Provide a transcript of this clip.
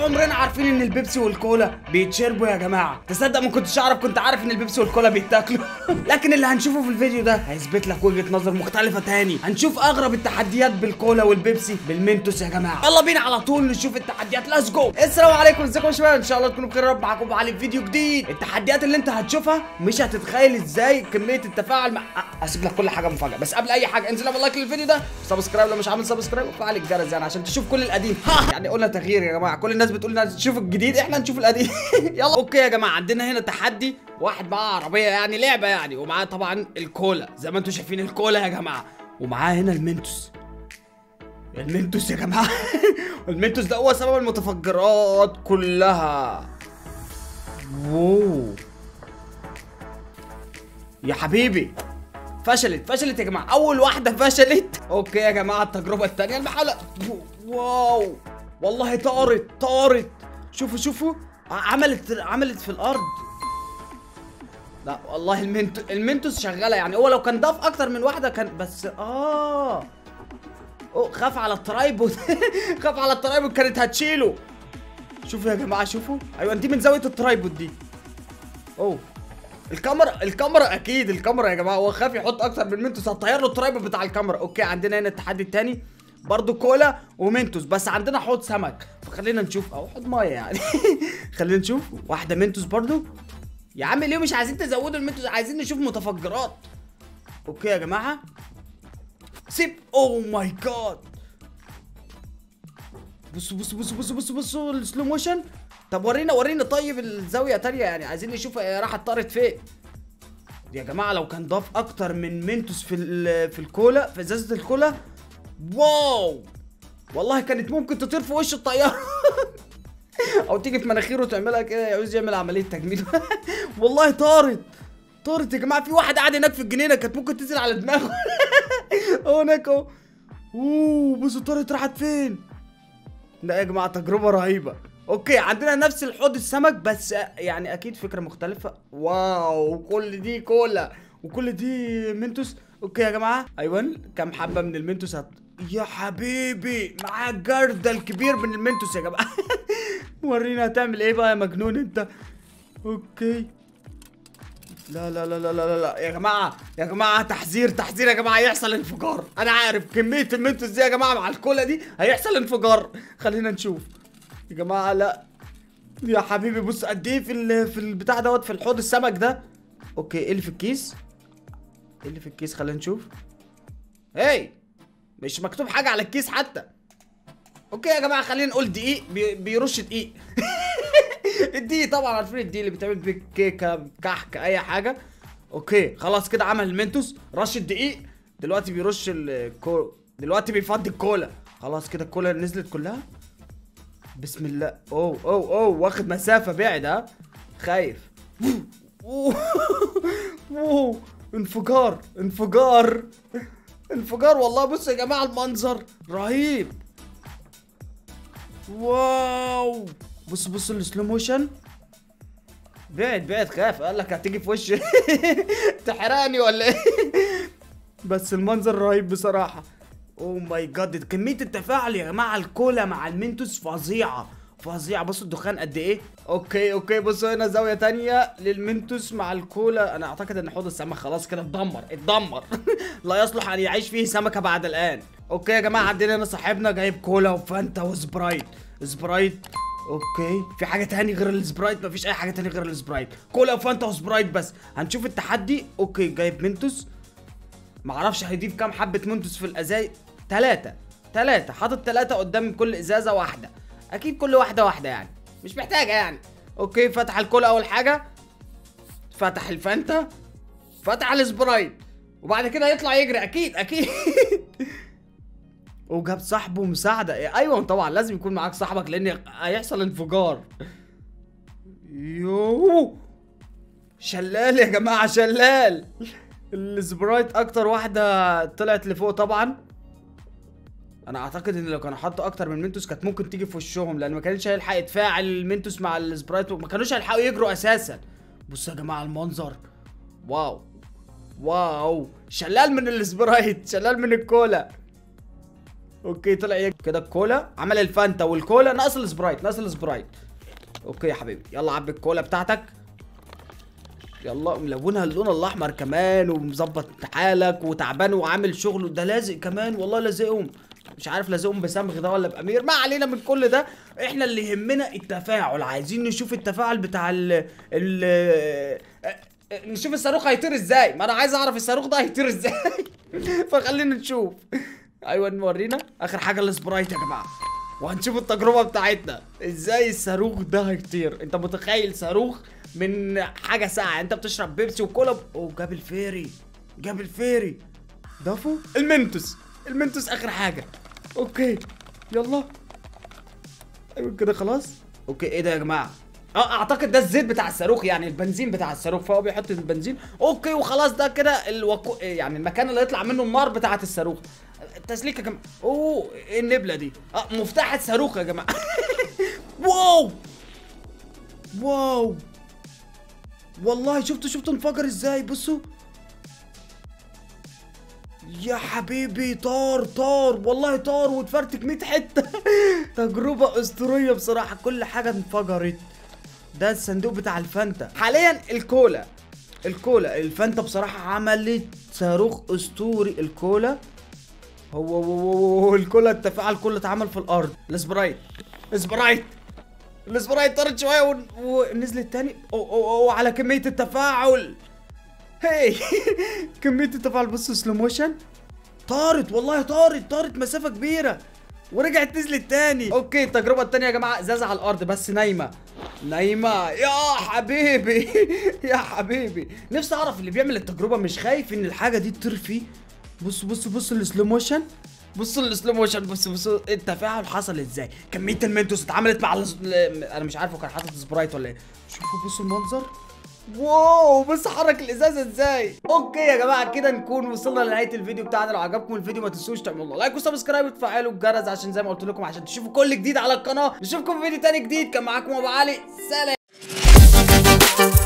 عمرنا عارفين ان البيبسي والكولا بيتشربوا يا جماعه تصدق ما كنتش اعرف كنت عارف ان البيبسي والكولا بيتاكلوا لكن اللي هنشوفه في الفيديو ده هيثبت لك وجهه نظر مختلفه تاني هنشوف اغرب التحديات بالكولا والبيبسي بالمنتوس يا جماعه يلا بينا على طول نشوف التحديات ليتس جو السلام عليكم ازيكم يا شباب ان شاء الله تكونوا بخير يا رب معاكم علي فيديو جديد التحديات اللي انت هتشوفها مش هتتخيل ازاي كميه التفاعل مع أ- هسيب لك كل حاجه مفاجاه بس قبل اي حاجه انزل اعمل لايك للفيديو ده سبسكرايب لو مش عامل سبسكرايب وفعل الجرس يعني عشان تشوف كل القديم ها يعني قلنا تغيير يا جماعه كل الناس بتقول لنا تشوف الجديد احنا نشوف القديم يلا اوكي يا جماعه عندنا هنا تحدي واحد معاه عربيه يعني لعبه يعني ومعاه طبعا الكولا زي ما انتم شايفين الكولا يا جماعه ومعاه هنا المنتوس المنتوس يا جماعه المنتوس ده هو سبب المتفجرات كلها واو يا حبيبي فشلت فشلت يا جماعه اول واحده فشلت اوكي يا جماعه التجربه الثانيه المحاوله واو والله طارت طارت شوفوا شوفوا ع- عملت عملت في الارض لا والله المنتو المنتوس شغاله يعني هو لو كان ضاف اكتر من واحده كان بس اه أوه خاف على الترايبود خاف على الترايبود كانت هتشيله شوفوا يا جماعه شوفوا ايوه دي من زاويه الترايبود دي اوه الكاميرا الكاميرا اكيد الكاميرا يا جماعه هو خاف يحط اكتر من منتوس هتطير له الترايبود بتاع الكاميرا اوكي عندنا هنا التحدي التاني برضو كولا ومنتوس بس عندنا حوض سمك فخلينا نشوف او حوض ميه يعني خلينا نشوف واحده منتوس برضو يا عم ليه مش عايزين تزودوا المنتوس عايزين نشوف متفجرات اوكي يا جماعه سيب اوه ماي جاد بصوا بصوا بصوا بصوا بصوا بصوا السلو موشن طب ورينا ورينا طيب الزاويه تانية يعني عايزين نشوف هي راحت طارت فين يا جماعه لو كان ضاف اكتر من منتوس في ال- في الكولا في ازازه الكولا واو والله كانت ممكن تطير في وش الطياره او تيجي في مناخيره وتعملها كده يعوز يعمل عمليه تجميل والله طارت طارت يا جماعه في واحد قاعد هناك في الجنينه كانت ممكن تنزل على دماغه اهو هناك اهو اوه بصوا طارت راحت فين لا يا جماعه تجربه رهيبه اوكي عندنا نفس الحوض السمك بس يعني اكيد فكره مختلفه واو كل دي كولا وكل دي منتوس اوكي يا جماعه ايوه كام حبه من المنتوس هت... يا حبيبي معاه جردل الكبير من المنتوس يا جماعه ورينا هتعمل ايه بقى يا مجنون انت اوكي لا لا لا لا لا لا, لا. يا جماعه يا جماعه تحذير تحذير يا جماعه هيحصل انفجار انا عارف كميه المنتوس دي يا جماعه مع الكولا دي هيحصل انفجار خلينا نشوف يا جماعه لا يا حبيبي بص قد ايه في ال- في البتاع دوت في الحوض السمك ده اوكي ايه اللي في الكيس ايه اللي في الكيس خلينا نشوف هاي مش مكتوب حاجه على الكيس حتى اوكي يا جماعه خلينا نقول دقيق بي- بيرش دقيق الدقيق طبعا عارفين الدقيق اللي بيتعمل بيه كيكه كحك اي حاجه اوكي خلاص كده عمل المنتوس رش الدقيق دلوقتي بيرش الكو دلوقتي بيفضي الكولا خلاص كده الكولا نزلت كلها بسم الله اوه اوه اوه واخد مسافه بعد ها خايف أوه. أوه. انفجار انفجار انفجار والله بصوا يا جماعه المنظر رهيب واو بص بص السلو موشن بعد بعد خاف قال لك هتيجي في وشي تحرقني ولا ايه بس المنظر رهيب بصراحه اوه ماي جاد كميه التفاعل يا جماعه الكولا مع المنتوس فظيعه فظيعه بصوا الدخان قد ايه اوكي اوكي بصوا هنا زاويه تانية للمنتوس مع الكولا انا اعتقد ان حوض السمك خلاص كده اتدمر اتدمر لا يصلح ان يعيش فيه سمكه بعد الان اوكي يا جماعه عندنا هنا صاحبنا جايب كولا وفانتا وسبرايت سبرايت اوكي في حاجه تاني غير السبرايت مفيش اي حاجه تاني غير السبرايت كولا وفانتا وسبرايت بس هنشوف التحدي اوكي جايب منتوس معرفش هيضيف كام حبة منتوس في الازاي تلاتة تلاتة حاطط تلاتة قدام كل ازازة واحدة اكيد كل واحدة واحدة يعني مش محتاجة يعني اوكي فتح الكولا اول حاجة فتح الفانتا فتح السبرايت وبعد كده يطلع يجري اكيد اكيد وجاب صاحبه مساعدة إيه، ايوه طبعا لازم يكون معاك صاحبك لان هيحصل انفجار يوه شلال يا جماعة شلال السبرايت اكتر واحدة طلعت لفوق طبعا انا اعتقد ان لو كانوا حطوا اكتر من منتوس كانت ممكن تيجي في وشهم لان ما كانش هيلحق يتفاعل المنتوس مع السبرايت وما كانوش هيلحقوا يجروا اساسا بصوا يا جماعة المنظر واو واو شلال من السبرايت شلال من الكولا اوكي طلع ايه كده الكولا عمل الفانتا والكولا ناقص السبرايت ناقص السبرايت اوكي يا حبيبي يلا عبي الكولا بتاعتك يلا ملونها اللون الاحمر كمان ومظبط حالك وتعبان وعامل شغله ده لازق كمان والله لازقهم مش عارف لازقهم بسمغ ده ولا بامير ما علينا من كل ده احنا اللي يهمنا التفاعل عايزين نشوف التفاعل بتاع ال ال نشوف الصاروخ هيطير ازاي ما انا عايز اعرف الصاروخ ده هيطير ازاي فخلينا نشوف ايوه نورينا اخر حاجه السبرايت يا جماعه وهنشوف التجربه بتاعتنا ازاي الصاروخ ده هيطير انت متخيل صاروخ من حاجه ساقعه انت بتشرب بيبسي وكولا وجاب الفيري جاب الفيري ضافوا المنتوس المنتوس اخر حاجه اوكي يلا ايوه كده خلاص اوكي ايه ده يا جماعه اه اعتقد ده الزيت بتاع الصاروخ يعني البنزين بتاع الصاروخ فهو بيحط البنزين اوكي وخلاص ده كده الوكو يعني المكان اللي يطلع منه النار بتاعه الصاروخ التسليك يا جماعه اوه ايه النبله دي اه مفتاح الصاروخ يا جماعه واو واو والله شفتوا شفتوا انفجر ازاي بصوا يا حبيبي طار طار والله طار واتفرتك 100 حته تجربه اسطوريه بصراحه كل حاجه انفجرت ده الصندوق بتاع الفانتا حاليا الكولا الكولا الفانتا بصراحه عملت صاروخ اسطوري الكولا هو هو هو هو الكولا التفاعل كله اتعمل في الارض السبرايت السبرايت السبرايت طارت شويه ون- ونزلت تاني أو أو أو على كميه التفاعل هي كميه التفاعل بص سلو موشن طارت والله طارت طارت مسافه كبيره ورجعت نزلت تاني اوكي التجربه التانية يا جماعه ازازه على الارض بس نايمه نايمه يا حبيبي يا حبيبي نفسي اعرف اللي بيعمل التجربه مش خايف ان الحاجه دي تطير فيه بص بص بص السلو موشن بص السلو موشن بص بص التفاعل حصل ازاي كميه المنتوس اتعملت مع الز- انا مش عارف هو كان حاطط سبرايت ولا ايه شوفوا بصوا المنظر واو بص حرك الازازه ازاي اوكي يا جماعه كده نكون وصلنا لنهايه الفيديو بتاعنا لو عجبكم الفيديو ما تنسوش تعملوا لايك وسبسكرايب وتفعلوا الجرس عشان زي ما قلت لكم عشان تشوفوا كل جديد على القناه نشوفكم في فيديو تاني جديد كان معاكم ابو علي سلام